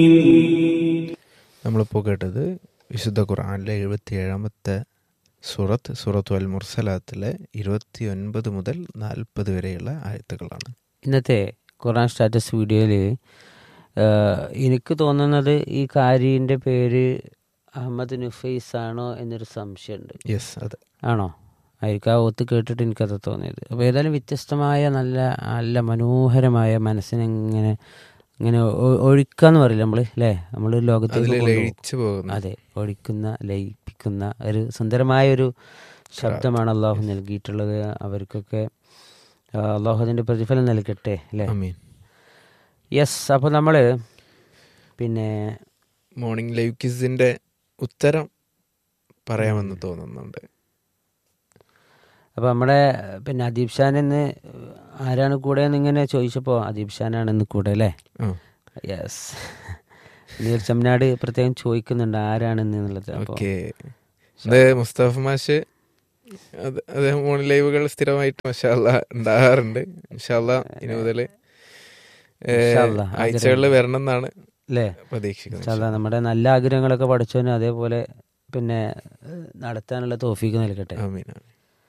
നമ്മളിപ്പോൾ കേട്ടത് വിശുദ്ധ ഖുർആനിലെ എഴുപത്തി ഏഴാമത്തെ സുറത്ത് സുറത്തു അൽ മുർസലാത്തിലെ ഇരുപത്തി ഒൻപത് മുതൽ നാൽപ്പത് വരെയുള്ള ആയത്തുകളാണ് ഇന്നത്തെ ഖുറാൻ സ്റ്റാറ്റസ് വീഡിയോയിൽ എനിക്ക് തോന്നുന്നത് ഈ കാരീൻ്റെ പേര് അഹമ്മദ് നുഫൈസ് ആണോ എന്നൊരു സംശയമുണ്ട് യെസ് അതെ ആണോ ആയിരിക്കും ആ ഒത്ത് കേട്ടിട്ട് എനിക്കത് തോന്നിയത് അപ്പോൾ ഏതായാലും വ്യത്യസ്തമായ നല്ല നല്ല മനോഹരമായ മനസ്സിനെങ്ങനെ ഇങ്ങനെ ഒ- ഒഴുക്കാന്ന് പറയില്ല നമ്മൾ അല്ലേ നമ്മൾ ലോകത്തേക്ക് അതിൽ കൊണ്ടുപോകും. ലയിച്ചു പോകുന്നു അതെ ഒഴിക്കുന്ന ലയിപ്പിക്കുന്ന ഒരു സുന്ദരമായ ഒരു ശബ്ദമാണ് അള്ളാഹു നൽകിയിട്ടുള്ളത് അവർക്കൊക്കെ ആ, അള്ളാഹു അതിൻ്റെ പ്രതിഫലം നൽകട്ടെ അല്ലേ അമീൻ യെസ് അപ്പോൾ നമ്മൾ പിന്നെ മോർണിംഗ് ലൈവ് കിസിന്റെ ഉത്തരം പറയാമെന്ന് തോന്നുന്നുണ്ട് അപ്പോൾ നമ്മുടെ പിന്നെ അദീബ് ഷാൻ എന്ന് ആരാണ് കൂടെ എന്ന് ഇങ്ങനെ ചോദിച്ചപ്പോൾ അദീബ് ഷാനാണ് ഇന്ന് കൂടെ അല്ലേ ആ യെസ് നീർ ചമ്മനാട് പ്രത്യേകം ചോദിക്കുന്നുണ്ട് ആരാണെന്ന് എന്നുള്ളത് അപ്പോൾ ഓക്കെ ഇത് മുസ്തഫ മാഷ് അത് അദ്ദേഹം മോർണിംഗ് ലൈവുകൾ സ്ഥിരമായിട്ട് മഷാല്ല ഉണ്ടാകാറുണ്ട് ഇൻഷാല്ല ഇനി മുതൽ ഇൻഷാ അല്ലാ, ആഴ്ചകളിൽ വരണം എന്നാണ് അല്ലേ പ്രതീക്ഷിക്കുന്നത് ഇൻഷാ അല്ലാ, നമ്മുടെ നല്ല ആഗ്രഹങ്ങളൊക്കെ പഠിച്ചവന് അതേപോലെ പിന്നെ ഏഹ്, നടത്താനുള്ള തോഫീക്ക് നൽകട്ടെ ആമീൻ ആമീൻ.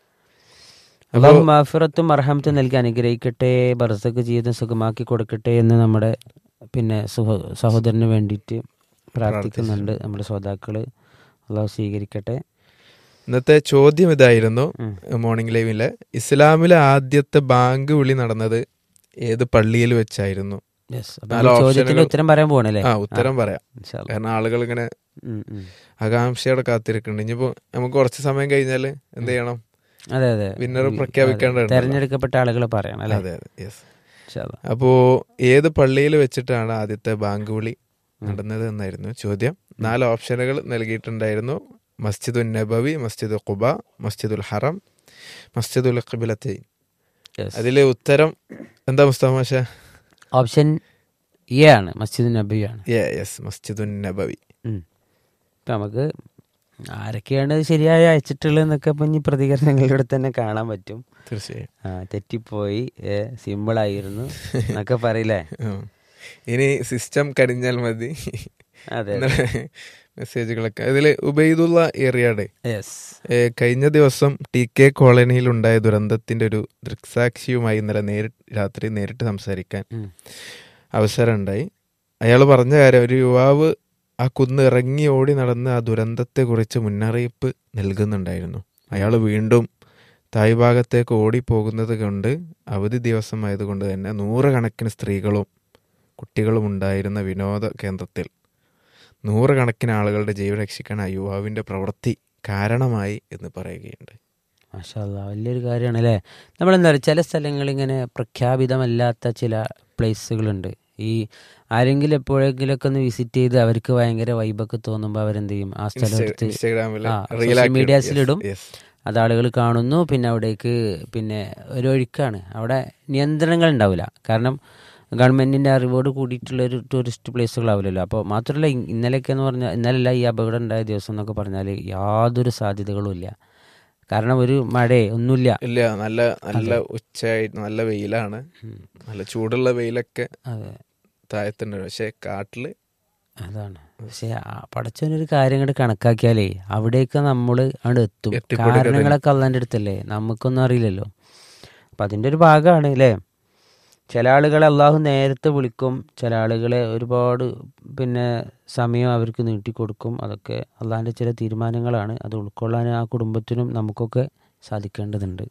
അള്ളാഹു മാഫിറത്തും അർഹമത്തും നൽകി അനുഗ്രഹിക്കട്ടെ ബർസക്ക് ജീവിതം സുഖമാക്കി കൊടുക്കട്ടെ എന്ന് നമ്മുടെ പിന്നെ സുഹ- സഹോദരന് വേണ്ടിയിട്ട് പ്രാർത്ഥിക്കുന്നുണ്ട് നമ്മുടെ ശ്രോതാക്കള് അള്ളാഹു സ്വീകരിക്കട്ടെ ഇന്നത്തെ ചോദ്യം ഇതായിരുന്നു ഉം. മോർണിംഗ് ലൈവിലെ ഇസ്ലാമിലെ ആദ്യത്തെ ബാങ്ക് വിളി നടന്നത് ഏത് പള്ളിയിൽ വെച്ചായിരുന്നു യെസ് അപ്പൊ നാല് നമ്മൾ ചോദ്യത്തിന്റെ ഓപ്ഷനുകൾ- ഉത്തരം പറയാൻ പോകണല്ലേ ആ ഉത്തരം പറയാം ഇൻഷാ അല്ലാ. കാരണം ആളുകൾ ഇങ്ങനെ ഉം, ഉം. ആകാംക്ഷയോടെ കാത്തിരിക്കുന്നുണ്ട് ഇനിയിപ്പോ നമുക്ക് കുറച്ച് സമയം കഴിഞ്ഞാൽ എന്ത് ചെയ്യണം അതെ അതെ വിന്നർ ഈ- പ്രഖ്യാപിക്കേണ്ടതുണ്ടല്ലോ. അതെ. തെരഞ്ഞെടുക്കപ്പെട്ട ആളുകൾ പറയണം അല്ലേ അതെ അതെ യെസ് ഇൻഷാ അല്ലാ. അപ്പോ ഏത് പള്ളിയിൽ വെച്ചിട്ടാണ് ആദ്യത്തെ ബാങ്ക് വിളി നടന്നത് എന്നായിരുന്നു ചോദ്യം നാല് ഓപ്ഷനുകൾ നൽകിയിട്ടുണ്ടായിരുന്നു മസ്ജിദുൽ നബവി മസ്ജിദ് ഖുബ മസ്ജിദുൽ ഹറം മസ്ജിദുൽ ഖിബിലത്തൈൻ Yes. അതിലെ ഉത്തരം എന്താ മുസ്തഫ മാഷ ഓപ്ഷൻ എ ആണ് മസ്ജിദ് നബിയാണ് യെസ് മസ്ജിദുൽ നബവി ഉം. ഇപ്പൊ നമുക്ക് ആരൊക്കെയാണ് ഇത് ശരിയായി അയച്ചിട്ടുള്ളതെന്നൊക്കെ ഇപ്പൊ ഇനി പ്രതികരണങ്ങളിലൂടെ തന്നെ കാണാൻ പറ്റും തീർച്ചയായും ആ, തെറ്റിപ്പോയി സിമ്പിൾ ആയിരുന്നു എന്നൊക്കെ പറയില്ലേ ഉം. ഇനി സിസ്റ്റം കരിഞ്ഞാൽ മതി അതെ ഇന്നലെ മെസ്സേജുകളൊക്കെ ഇതിൽ ഉബൈദുള്ള ഏറിയാട് യെസ് ഏ, കഴിഞ്ഞ ദിവസം ടി കെ കോളനിയിൽ ഉണ്ടായ ദുരന്തത്തിന്റെ ഒരു ദൃക്സാക്ഷിയുമായി ഇന്നലെ നേരിട്ട് രാത്രി നേരിട്ട് സംസാരിക്കാൻ അവസരം ഉണ്ടായി അയാൾ പറഞ്ഞ കാര്യം ഒരു യുവാവ് ആ കുന്ന് ഇറങ്ങി ഓടി നടന്ന് ആ ദുരന്തത്തെക്കുറിച്ച് മുന്നറിയിപ്പ് നൽകുന്നുണ്ടായിരുന്നു അയാൾ വീണ്ടും തായ് ഭാഗത്തേക്ക് ഓടിപ്പോകുന്നത് കൊണ്ട് അവധി ദിവസമായതുകൊണ്ട് തന്നെ നൂറുകണക്കിന് സ്ത്രീകളും കുട്ടികളും ഉണ്ടായിരുന്ന വിനോദ കേന്ദ്രത്തിൽ നൂറുകണക്കിന് ആളുകളുടെ ജീവൻ രക്ഷിക്കാൻ ആ യുവാവിന്റെ പ്രവൃത്തി കാരണമായി എന്ന് പറയുകയുണ്ട് മാഷാല്ല വലിയൊരു കാര്യമാണ് അല്ലേ നമ്മളെന്താ പറയുക ചില സ്ഥലങ്ങൾ ഇങ്ങനെ പ്രഖ്യാപിതമല്ലാത്ത ചില പ്ലേസുകളുണ്ട് ഈ ആരെങ്കിലും എപ്പോഴെങ്കിലുമൊക്കെ ഒന്ന് വിസിറ്റ് ചെയ്ത് അവർക്ക് ഭയങ്കര വൈബൊക്കെ തോന്നുമ്പോൾ അവരെന്ത് ചെയ്യും ആ സ്ഥലം എടുത്ത് ഇൻസ്റ്റാഗ്രാമിൽ ആ, social mediasലിടും. അത് ആളുകൾ കാണുന്നു പിന്നെ അവിടേക്ക് പിന്നെ ഒരു ഒഴുക്കാണ് അവിടെ നിയന്ത്രണങ്ങൾ ഉണ്ടാവില്ല കാരണം ഗവൺമെന്റിന്റെ അറിവോട് കൂടിയിട്ടുള്ള ഒരു ടൂറിസ്റ്റ് പ്ലേസുകളാവില്ലല്ലോ അപ്പോൾ മാത്രമല്ല ഇ- ഇന്നലെയൊക്കെ എന്ന് പറഞ്ഞാൽ ഇന്നലെയല്ല ഈ അപകടം ഉണ്ടായ ദിവസം എന്നൊക്കെ പറഞ്ഞാൽ യാതൊരു സാധ്യതകളും ഇല്ല കാരണം ഒരു മഴയെ ഒന്നുമില്ല ഇല്ല നല്ല നല്ല ഉച്ചയായി നല്ല വെയിലാണ് നല്ല ചൂടുള്ള വെയിലൊക്കെ അതെ താഴത്തുണ്ട് പക്ഷെ കാട്ടില് അതാണ് പക്ഷെ പടച്ചവനൊരു കാര്യം കൂടെ കണക്കാക്കിയാലേ അവിടേക്ക് നമ്മൾ അവിടെ എത്തും എത്തിപ്പെടുക തന്നെ. കാരണങ്ങളൊക്കെ അള്ളാൻ്റെ അടുത്തല്ലേ നമുക്കൊന്നും അറിയില്ലല്ലോ അപ്പം അതിൻ്റെ ഒരു ഭാഗമാണ് അല്ലേ ചില ആളുകളെ അള്ളാഹു നേരത്തെ വിളിക്കും ചില ആളുകളെ ഒരുപാട് പിന്നെ സമയം അവർക്ക് നീട്ടിക്കൊടുക്കും അതൊക്കെ അള്ളാഹിൻ്റെ ചില തീരുമാനങ്ങളാണ് അത് ഉൾക്കൊള്ളാൻ ആ കുടുംബത്തിനും നമുക്കൊക്കെ സാധിക്കേണ്ടതുണ്ട്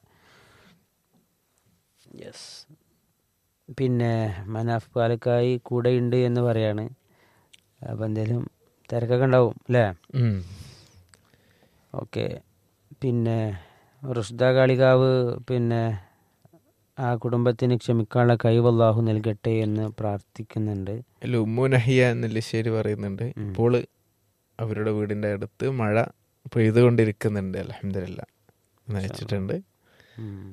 യെസ് പിന്നെ മനാഫ് പാലക്കായി കൂടെയുണ്ട് എന്ന് പറയാണ് അപ്പം എന്തെങ്കിലും തിരക്കൊക്കെ ഉണ്ടാവും അല്ലേ ഉം. ഓക്കെ പിന്നെ റുഷ്ദ കാളികാവ് പിന്നെ ആ കുടുംബത്തിന് ക്ഷമിക്കാനുള്ള കഴിവ് അള്ളാഹു നൽകട്ടെ എന്ന് പ്രാർത്ഥിക്കുന്നുണ്ട് അതില് ഉമ്മു നഹിയ നെല്ലിശ്ശേരി പറയുന്നുണ്ട് ഇപ്പോൾ അവരുടെ വീടിന്റെ അടുത്ത് മഴ പെയ്തുകൊണ്ടിരിക്കുന്നുണ്ട് അലഹമില്ല നയിച്ചിട്ടുണ്ട് ഉം.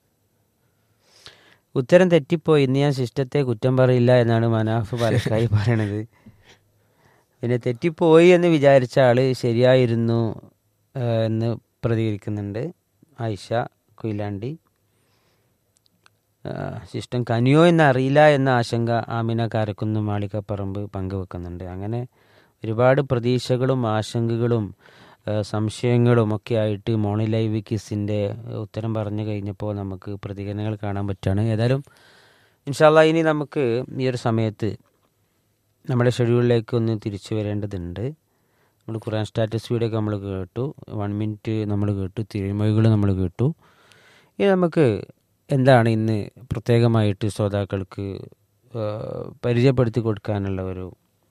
ഉത്തരം തെറ്റിപ്പോയി ഇന്ന് ഞാൻ സിസ്റ്റത്തെ കുറ്റം പറയില്ല എന്നാണ് മനാഫ് പാലക്കായി പറയണത് പിന്നെ തെറ്റിപ്പോയി എന്ന് വിചാരിച്ച ആള് ശരിയായിരുന്നു ആ, എന്ന് പ്രതികരിക്കുന്നുണ്ട് ആയിഷ കൊയിലാണ്ടി ആ, ശിഷ്ടം കനിയോ എന്നറിയില്ല എന്ന ആശങ്ക ആമിന കാരക്കുന്ന് മാളികപ്പറമ്പ് പങ്കുവെക്കുന്നുണ്ട് അങ്ങനെ ഒരുപാട് പ്രതീക്ഷകളും ആശങ്കകളും ആ, സംശയങ്ങളും ഒക്കെ ആയിട്ട് മോണി ലൈവ് കിസിൻ്റെ ഉത്തരം പറഞ്ഞു കഴിഞ്ഞപ്പോൾ നമുക്ക് പ്രതികരണങ്ങൾ കാണാൻ പറ്റുകയാണ് ഏതായാലും ഇൻഷാല്ല ഇനി നമുക്ക് ഈ ഒരു സമയത്ത് നമ്മുടെ ഷെഡ്യൂളിലേക്ക് ഒന്ന് തിരിച്ചു വരേണ്ടതുണ്ട് നമ്മൾ ഖുറാൻ സ്റ്റാറ്റസ് വീഡിയോ ഒക്കെ നമ്മൾ കേട്ടു വൺ മിനിറ്റ് നമ്മൾ കേട്ടു തിരുമൊഴികൾ നമ്മൾ കേട്ടു ഇനി നമുക്ക് എന്താണ് ഇന്ന് പ്രത്യേകമായിട്ട് ശ്രോതാക്കൾക്ക് ആ, പരിചയപ്പെടുത്തി കൊടുക്കാനുള്ള ഒരു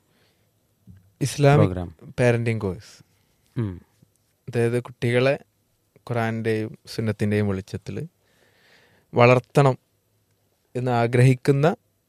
ഇസ്ലാമിക് പ്രോഗ്രാം പാരന്റിങ് കോഴ്സ് ഉം. അതായത് കുട്ടികളെ ഖുറാൻ്റെയും സുന്നത്തിൻ്റെയും വെളിച്ചത്തിൽ വളർത്തണം എന്ന് ആഗ്രഹിക്കുന്ന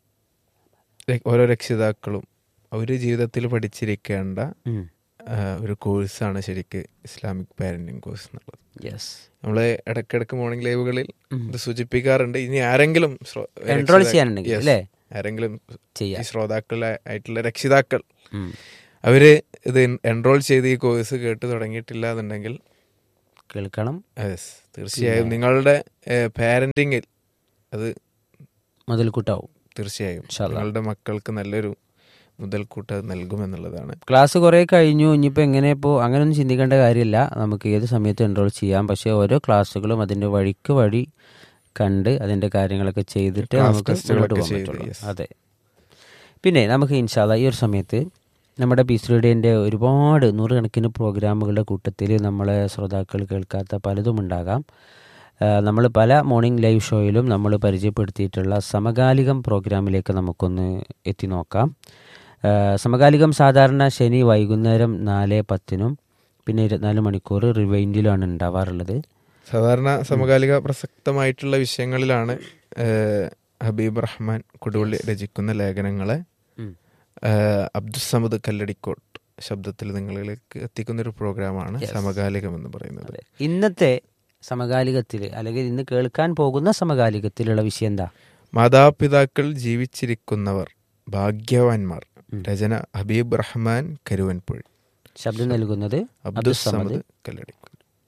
ര- ഓരോ രക്ഷിതാക്കളും അവർ ജീവിതത്തിൽ പഠിച്ചിരിക്കേണ്ട ഉം. ആ, ഒരു കോഴ്സാണ് ശരിക്ക് ഇസ്ലാമിക് പാരന്റിങ് കോഴ്സ് എന്നുള്ളത് യെസ് നമ്മൾ ഇടയ്ക്കിടയ്ക്ക് മോർണിംഗ് ലൈവുകളിൽ ഉം. ഇത് സൂചിപ്പിക്കാറുണ്ട് ഇനി ആരെങ്കിലും ശ്രോ- എൻറോൾ രക്ഷിതാ- ചെയ്യാനുണ്ടെങ്കിൽ Yes. അല്ലേ ആരെങ്കിലും ഈ ചെയ്യാം ശ്രോതാക്കളെ ആയിട്ടുള്ള രക്ഷിതാക്കൾ ഉം. അവര് ഇത് എൻറോൾ ചെയ്ത് ഈ കോഴ്സ് കേട്ട് തുടങ്ങിയിട്ടില്ല എന്നുണ്ടെങ്കിൽ കേൾക്കണം yes, തീർച്ചയായും നിങ്ങളുടെ പാരന്റിങ്ങിൽ അത് മുതൽക്കൂട്ടാവും തീർച്ചയായും ഇൻഷാ അല്ലാ. നിങ്ങളുടെ മക്കൾക്ക് നല്ലൊരു മുതൽക്കൂട്ട് അത് നൽകുമെന്നുള്ളതാണ് ക്ലാസ് കുറേ കഴിഞ്ഞു ഇനിയിപ്പോൾ എങ്ങനെ ഇപ്പോൾ അങ്ങനെയൊന്നും ചിന്തിക്കേണ്ട കാര്യമില്ല നമുക്ക് ഏത് സമയത്ത് എൻറോൾ ചെയ്യാം പക്ഷേ ഓരോ ക്ലാസ്സുകളും അതിൻ്റെ വഴിക്ക് വഴി കണ്ട് അതിൻ്റെ കാര്യങ്ങളൊക്കെ ചെയ്തിട്ട് Class നമുക്ക് testകളൊക്കെ മുന്നോട്ട് പോകാൻ ചെയ്ത്, പറ്റുള്ളൂ yes. അതെ പിന്നെ നമുക്ക് ഇൻഷാല്ല ഈ ഒരു സമയത്ത് നമ്മുടെ പീസ് റേഡിയോൻ്റെ ഒരുപാട് നൂറുകണക്കിന് പ്രോഗ്രാമുകളുടെ കൂട്ടത്തിൽ നമ്മളെ ശ്രോതാക്കൾ കേൾക്കാത്ത പലതും ഉണ്ടാകാം നമ്മൾ പല മോർണിംഗ് ലൈവ് ഷോയിലും നമ്മൾ പരിചയപ്പെടുത്തിയിട്ടുള്ള സമകാലികം പ്രോഗ്രാമിലേക്ക് നമുക്കൊന്ന് എത്തി നോക്കാം ആ, സമകാലികം സാധാരണ ശനി വൈകുന്നേരം നാല് പത്തിനും പിന്നെ ഇരുപത്തിനാല് മണിക്കൂർ റിവൈൻഡിലാണ് ഉണ്ടാവാറുള്ളത് സാധാരണ സമകാലിക പ്രസക്തമായിട്ടുള്ള വിഷയങ്ങളിലാണ് ഏഹ്, ഹബീബ് റഹ്മാൻ കൊടുവള്ളി രചിക്കുന്ന ലേഖനങ്ങളെ ഉം. ഏഹ്, അബ്ദുസമദ് കല്ലടിക്കോട്ട് ശബ്ദത്തിൽ നിങ്ങളിലേക്ക് എത്തിക്കുന്ന ഒരു പ്രോഗ്രാമാണ് Yes. സമകാലികം എന്ന് പറയുന്നത് അതെ. ഇന്നത്തെ സമകാലികത്തിൽ അല്ലെങ്കിൽ ഇന്ന് കേൾക്കാൻ പോകുന്ന സമകാലികത്തിലുള്ള വിഷയം എന്താ മാതാപിതാക്കൾ ജീവിച്ചിരിക്കുന്നവർ ഭാഗ്യവാന്മാർ ഉം. രചന ഹബീബ് റഹ്മാൻ കരുവൻപുഴി ശബ്ദം നൽകുന്നത് അബ്ദുസമദ് കല്ലടിക്കോട്ട്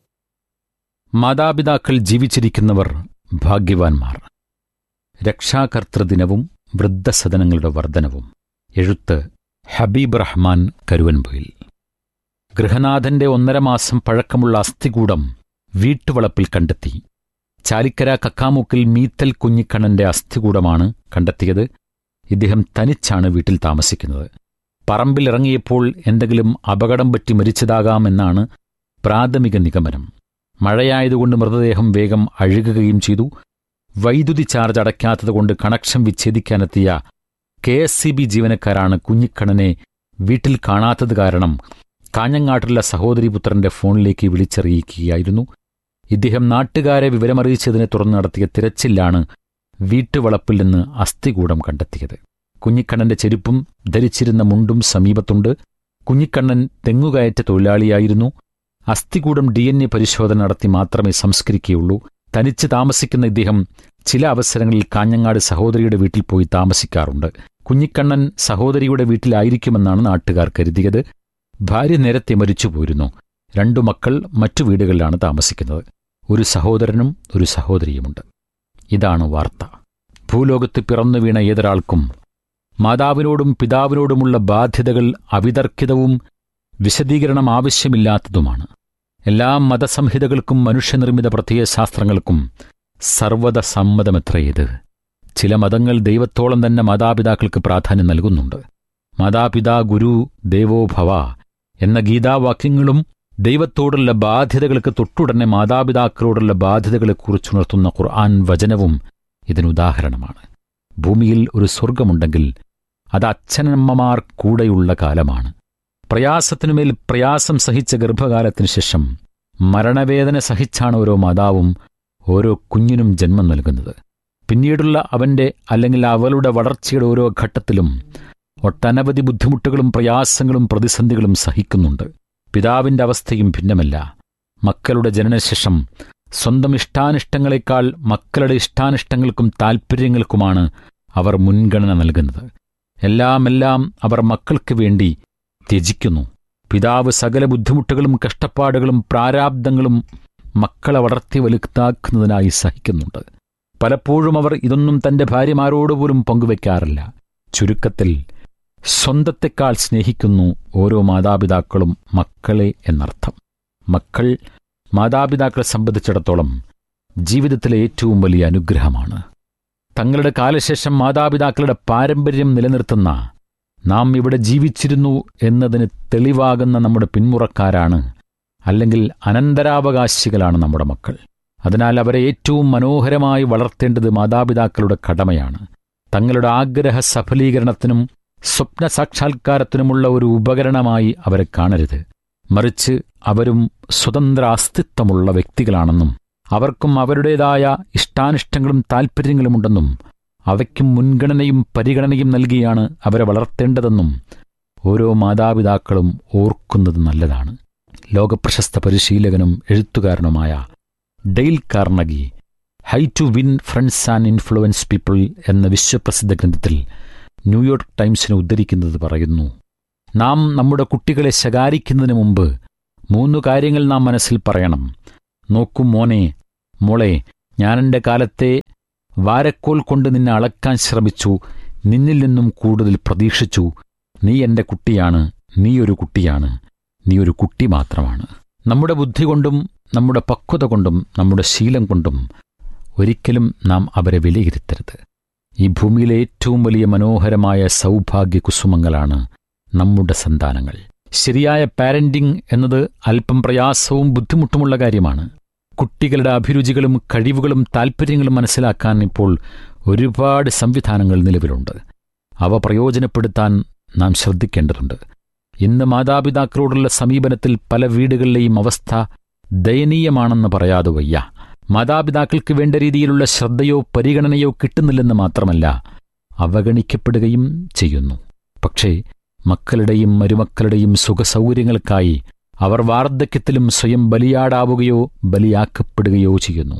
മാതാപിതാക്കൾ ജീവിച്ചിരിക്കുന്നവർ ഭാഗ്യവാന്മാർ രക്ഷാകർത്തൃദിനവും വൃദ്ധസദനങ്ങളുടെ വർധനവും എഴുത്ത് ഹബീബ് റഹ്മാൻ കരുവൻപൊയിൽ ഗൃഹനാഥന്റെ ഒന്നര മാസം പഴക്കമുള്ള അസ്ഥികൂടം വീട്ടുവളപ്പിൽ കണ്ടെത്തി ചാലിക്കര കക്കാമുക്കിൽ മീത്തൽ കുഞ്ഞിക്കണ്ണന്റെ അസ്ഥികൂടമാണ് കണ്ടെത്തിയത് ഇദ്ദേഹം തനിച്ചാണ് വീട്ടിൽ താമസിക്കുന്നത് പറമ്പിലിറങ്ങിയപ്പോൾ എന്തെങ്കിലും അപകടം പറ്റി മരിച്ചതാകാമെന്നാണ് പ്രാഥമിക നിഗമനം മഴയായതുകൊണ്ട് മൃതദേഹം വേഗം അഴുകുകയും ചെയ്തു വൈദ്യുതി ചാർജ് അടയ്ക്കാത്തതുകൊണ്ട് കണക്ഷൻ വിച്ഛേദിക്കാനെത്തിയ കെ എസ് സി ബി ജീവനക്കാരാണ് കുഞ്ഞിക്കണ്ണനെ വീട്ടിൽ കാണാത്തത് കാരണം കാഞ്ഞങ്ങാട്ടുള്ള സഹോദരിപുത്രന്റെ ഫോണിലേക്ക് വിളിച്ചറിയിക്കുകയായിരുന്നു ഇദ്ദേഹം നാട്ടുകാരെ വിവരമറിയിച്ചതിനെ തുടർന്ന് നടത്തിയ തിരച്ചിലാണ് വീട്ടുവളപ്പിൽ നിന്ന് അസ്ഥികൂടം കണ്ടെത്തിയത് കുഞ്ഞിക്കണ്ണന്റെ ചെരുപ്പും ധരിച്ചിരുന്ന മുണ്ടും സമീപത്തുണ്ട് കുഞ്ഞിക്കണ്ണൻ തെങ്ങുകയറ്റ തൊഴിലാളിയായിരുന്നു അസ്ഥികൂടം ഡി എൻ എ പരിശോധന നടത്തി മാത്രമേ സംസ്കരിക്കുകയുള്ളൂ തനിച്ച് താമസിക്കുന്ന ഇദ്ദേഹം ചില അവസരങ്ങളിൽ കാഞ്ഞങ്ങാട് സഹോദരിയുടെ വീട്ടിൽ പോയി താമസിക്കാറുണ്ട് കുഞ്ഞിക്കണ്ണൻ സഹോദരിയുടെ വീട്ടിലായിരിക്കുമെന്നാണ് നാട്ടുകാർ കരുതിയത് ഭാര്യ നേരത്തെ മരിച്ചു പോയിരുന്നു രണ്ടു മക്കൾ മറ്റു വീടുകളിലാണ് താമസിക്കുന്നത് ഒരു സഹോദരനും ഒരു സഹോദരിയുമുണ്ട് ഇതാണ് വാർത്ത ഭൂലോകത്ത് പിറന്നു വീണ ഏതൊരാൾക്കും മാതാവിനോടും പിതാവിനോടുമുള്ള ബാധ്യതകൾ അവിതർക്കിതവും വിശദീകരണം ആവശ്യമില്ലാത്തതുമാണ് എല്ലാ മതസംഹിതകൾക്കും മനുഷ്യനിർമ്മിത പ്രത്യയശാസ്ത്രങ്ങൾക്കും സർവത സമ്മതമെത്രയത് ചില മതങ്ങൾ ദൈവത്തോളം തന്നെ മാതാപിതാക്കൾക്ക് പ്രാധാന്യം നൽകുന്നുണ്ട് മാതാപിതാ ഗുരു ദേവോ ഭവ എന്ന ഗീതാവാക്യങ്ങളും ദൈവത്തോടുള്ള ബാധ്യതകൾക്ക് തൊട്ടുടനെ മാതാപിതാക്കളോടുള്ള ബാധ്യതകളെക്കുറിച്ചുണർത്തുന്ന ഖുർആൻ വചനവും ഇതിനുദാഹരണമാണ് ഭൂമിയിൽ ഒരു സ്വർഗമുണ്ടെങ്കിൽ അത് അച്ഛനമ്മമാർ കൂടെയുള്ള കാലമാണ് പ്രയാസത്തിനുമേൽ പ്രയാസം സഹിച്ച ഗർഭകാലത്തിനു ശേഷം മരണവേദന സഹിച്ചാണ് ഓരോ മാതാവും ഓരോ കുഞ്ഞിനും ജന്മം നൽകുന്നത് പിന്നീടുള്ള അവന്റെ അല്ലെങ്കിൽ അവളുടെ വളർച്ചയുടെ ഓരോ ഘട്ടത്തിലും ഒട്ടനവധി ബുദ്ധിമുട്ടുകളും പ്രയാസങ്ങളും പ്രതിസന്ധികളും സഹിക്കുന്നുണ്ട് പിതാവിന്റെ അവസ്ഥയും ഭിന്നമല്ല മക്കളുടെ ജനനശേഷം സ്വന്തം ഇഷ്ടാനിഷ്ടങ്ങളെക്കാൾ മക്കളുടെ ഇഷ്ടാനിഷ്ടങ്ങൾക്കും താൽപ്പര്യങ്ങൾക്കുമാണ് അവർ മുൻഗണന നൽകുന്നത് എല്ലാമെല്ലാം അവർ മക്കൾക്ക് വേണ്ടി ത്യജിക്കുന്നു പിതാവ് സകല ബുദ്ധിമുട്ടുകളും കഷ്ടപ്പാടുകളും പ്രാരാബ്ദങ്ങളും മക്കളെ വളർത്തി വലുതാക്കുന്നതിനായി സഹിക്കുന്നുണ്ട് പലപ്പോഴും അവർ ഇതൊന്നും തന്റെ ഭാര്യമാരോടുപോലും പങ്കുവെക്കാറില്ല ചുരുക്കത്തിൽ സ്വന്തത്തെക്കാൾ സ്നേഹിക്കുന്നു ഓരോ മാതാപിതാക്കളും മക്കളെ എന്നർത്ഥം മക്കൾ മാതാപിതാക്കളെ സംബന്ധിച്ചിടത്തോളം ജീവിതത്തിലെ ഏറ്റവും വലിയ അനുഗ്രഹമാണ് തങ്ങളുടെ കാലശേഷം മാതാപിതാക്കളുടെ പാരമ്പര്യം നിലനിർത്തുന്ന നാം ഇവിടെ ജീവിച്ചിരുന്നു എന്നതിന് തെളിവാകുന്ന നമ്മുടെ പിന്മുറക്കാരാണ് അല്ലെങ്കിൽ അനന്തരാവകാശികളാണ് നമ്മുടെ മക്കൾ അതിനാൽ അവരെ ഏറ്റവും മനോഹരമായി വളർത്തേണ്ടത് മാതാപിതാക്കളുടെ കടമയാണ് തങ്ങളുടെ ആഗ്രഹ സഫലീകരണത്തിനും സ്വപ്ന സാക്ഷാത്കാരത്തിനുമുള്ള ഒരു ഉപകരണമായി അവരെ കാണരുത് മറിച്ച് അവരും സ്വതന്ത്ര അസ്തിത്വമുള്ള വ്യക്തികളാണെന്നും അവർക്കും അവരുടേതായ ഇഷ്ടാനിഷ്ടങ്ങളും താൽപ്പര്യങ്ങളുമുണ്ടെന്നും അവയ്ക്കും മുൻഗണനയും പരിഗണനയും നൽകിയാണ് അവരെ വളർത്തേണ്ടതെന്നും ഓരോ മാതാപിതാക്കളും ഓർക്കുന്നത് നല്ലതാണ് ലോകപ്രശസ്ത പരിശീലകനും എഴുത്തുകാരനുമായ Dale Carnegie how to win friends and influence people എന്ന വിശ്വപ്രസിദ്ധ ഗ്രന്ഥത്തിൽ ന്യൂയോർക്ക് ടൈംസിനെ ഉദ്ധരിക്കുന്നത് പറയുന്നു നാം നമ്മുടെ കുട്ടികളെ ശകാരിക്കുന്നതിന് മുമ്പ് മൂന്ന് കാര്യങ്ങൾ നാം മനസ്സിൽ പറയണം നോക്കൂ മോനെ മോളെ ഞാനെൻ്റെ കാലത്തെ വാരക്കോൽ കൊണ്ട് നിന്നെ അളക്കാൻ ശ്രമിച്ചു നിന്നിൽ നിന്നും കൂടുതൽ പ്രതീക്ഷിച്ചു നീ എൻ്റെ കുട്ടിയാണ് നീ ഒരു കുട്ടിയാണ് നീ ഒരു കുട്ടി മാത്രമാണ് നമ്മുടെ ബുദ്ധി കൊണ്ടും നമ്മുടെ പക്വത കൊണ്ടും നമ്മുടെ ശീലം കൊണ്ടും ഒരിക്കലും നാം അവരെ വിലയിരുത്തരുത് ഈ ഭൂമിയിലെ ഏറ്റവും വലിയ മനോഹരമായ സൗഭാഗ്യ കുസുമങ്ങളാണ് നമ്മുടെ സന്താനങ്ങൾ ശരിയായ പാരന്റിംഗ് എന്നത് അല്പം പ്രയാസവും ബുദ്ധിമുട്ടുമുള്ള കാര്യമാണ് കുട്ടികളുടെ അഭിരുചികളും കഴിവുകളും താൽപ്പര്യങ്ങളും മനസ്സിലാക്കാൻ ഇപ്പോൾ ഒരുപാട് സംവിധാനങ്ങൾ നിലവിലുണ്ട് അവ പ്രയോജനപ്പെടുത്താൻ നാം ശ്രദ്ധിക്കേണ്ടതുണ്ട് ഇന്ന് മാതാപിതാക്കളോടുള്ള സമീപനത്തിൽ പല വീടുകളിലെയും അവസ്ഥ ദയനീയമാണെന്ന് പറയാതെ വയ്യ മാതാപിതാക്കൾക്ക് വേണ്ട രീതിയിലുള്ള ശ്രദ്ധയോ പരിഗണനയോ കിട്ടുന്നില്ലെന്ന് മാത്രമല്ല അവഗണിക്കപ്പെടുകയും ചെയ്യുന്നു പക്ഷേ മക്കളുടെയും മരുമക്കളുടെയും സുഖസൗകര്യങ്ങൾക്കായി അവർ വാർദ്ധക്യത്തിലും സ്വയം ബലിയാടാവുകയോ ബലിയാക്കപ്പെടുകയോ ചെയ്യുന്നു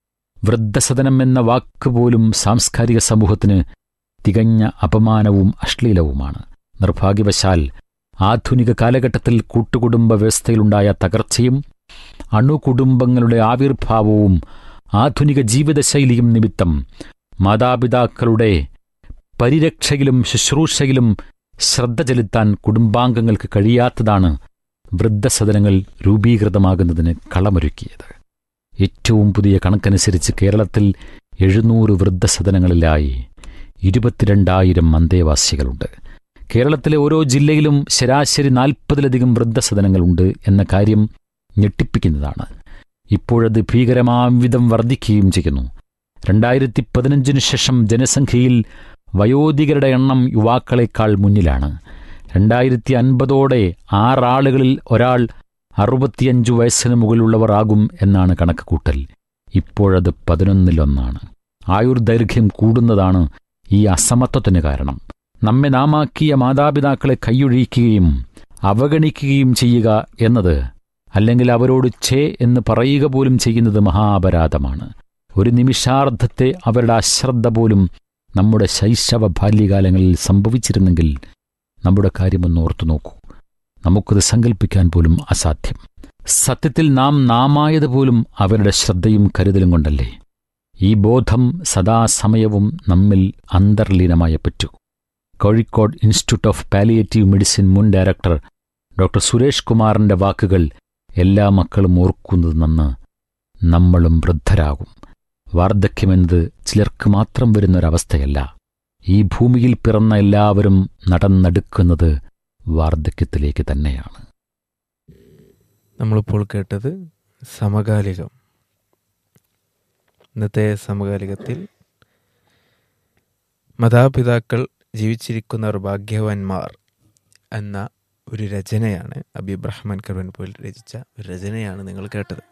വൃദ്ധസദനം എന്ന വാക്കുപോലും സാംസ്കാരിക സമൂഹത്തിന് തികഞ്ഞ അപമാനവും അശ്ലീലവുമാണ് നിർഭാഗ്യവശാൽ ആധുനിക കാലഘട്ടത്തിൽ കൂട്ടുകുടുംബ വ്യവസ്ഥയിലുണ്ടായ തകർച്ചയും അണുകുടുംബങ്ങളുടെ ആവിർഭാവവും ആധുനിക ജീവിതശൈലിയും നിമിത്തം മാതാപിതാക്കളുടെ പരിരക്ഷയിലും ശുശ്രൂഷയിലും ശ്രദ്ധ ചെലുത്താൻ കുടുംബാംഗങ്ങൾക്ക് കഴിയാത്തതാണ് വൃദ്ധസദനങ്ങൾ രൂപീകൃതമാകുന്നതിന് കളമൊരുക്കിയത് ഏറ്റവും പുതിയ കണക്കനുസരിച്ച് കേരളത്തിൽ എഴുന്നൂറ് വൃദ്ധസദനങ്ങളിലായി ഇരുപത്തിരണ്ടായിരം അന്തേവാസികളുണ്ട് കേരളത്തിലെ ഓരോ ജില്ലയിലും ശരാശരി നാൽപ്പതിലധികം വൃദ്ധസദനങ്ങളുണ്ട് എന്ന കാര്യം ഞെട്ടിപ്പിക്കുന്നതാണ് ഇപ്പോഴത് ഭീകരമാംവിധം വർദ്ധിക്കുകയും ചെയ്യുന്നു രണ്ടായിരത്തി പതിനഞ്ചിനു ശേഷം ജനസംഖ്യയിൽ വയോധികരുടെ എണ്ണം യുവാക്കളെക്കാൾ മുന്നിലാണ് രണ്ടായിരത്തി അൻപതോടെ ആറാളുകളിൽ ഒരാൾ അറുപത്തിയഞ്ചു വയസ്സിന് മുകളിലുള്ളവർ ആകും എന്നാണ് കണക്കുകൂട്ടൽ ഇപ്പോഴത് പതിനൊന്നിലൊന്നാണ് ആയുർദൈർഘ്യം കൂടുന്നതാണ് ഈ അസമത്വത്തിന് കാരണം നമ്മെ നാമാക്കിയ മാതാപിതാക്കളെ കൈയൊഴിക്കുകയും അവഗണിക്കുകയും ചെയ്യുക എന്നത് അല്ലെങ്കിൽ അവരോട് ഛേ എന്ന് പറയുക പോലും ചെയ്യുന്നത് മഹാപരാധമാണ് ഒരു നിമിഷാർദ്ധത്തെ അവരുടെ അശ്രദ്ധ പോലും നമ്മുടെ ശൈശവ ബാല്യകാലങ്ങളിൽ സംഭവിച്ചിരുന്നെങ്കിൽ നമ്മുടെ കാര്യമൊന്ന് ഓർത്തു നോക്കൂ നമുക്കത് സങ്കല്പിക്കാൻ പോലും അസാധ്യം സത്യത്തിൽ നാം നാമായതുപോലും അവരുടെ ശ്രദ്ധയും കരുതലും കൊണ്ടല്ലേ ഈ ബോധം സദാസമയവും നമ്മിൽ അന്തർലീനമായ പറ്റൂ Kozhikode institute of palliative medicine മുൻ ഡയറക്ടർ ഡോക്ടർ സുരേഷ് കുമാറിന്റെ വാക്കുകൾ എല്ലാ മക്കളും ഓർക്കുന്നത് നന്ന് നമ്മളും വൃദ്ധരാകും വാർദ്ധക്യമെന്നത് ചിലർക്ക് മാത്രം വരുന്നൊരവസ്ഥയല്ല ഈ ഭൂമിയിൽ പിറന്ന എല്ലാവരും നടന്നെടുക്കുന്നത് വാർദ്ധക്യത്തിലേക്ക് തന്നെയാണ് നമ്മളിപ്പോൾ കേട്ടത് സമകാലികം ഇന്നത്തെ സമകാലികത്തിൽ മാതാപിതാക്കൾ ജീവിച്ചിരിക്കുന്നവർ ഭാഗ്യവാന്മാർ എന്ന ഒരു രചനയാണ് അബീബ് റഹ്മാൻ കർവൻപോയിൽ രചിച്ച ഒരു രചനയാണ് നിങ്ങൾ കേട്ടത്